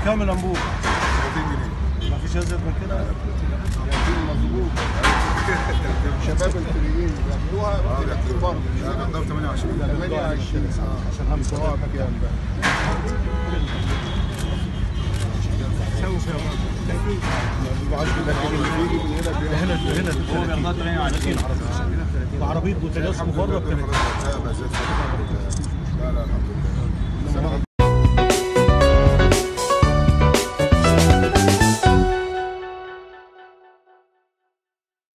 بكام الانبوب؟ 30 جنيه ما فيش ازيد من كده؟ مظبوط شباب الفريقين بياكلوها بتبقى برضه لا ده 28 28 عشان هم سواء بكام بقى هنا هنا هنا 30 بعربيه بوتاجاز مفرغ لا لا الحمد لله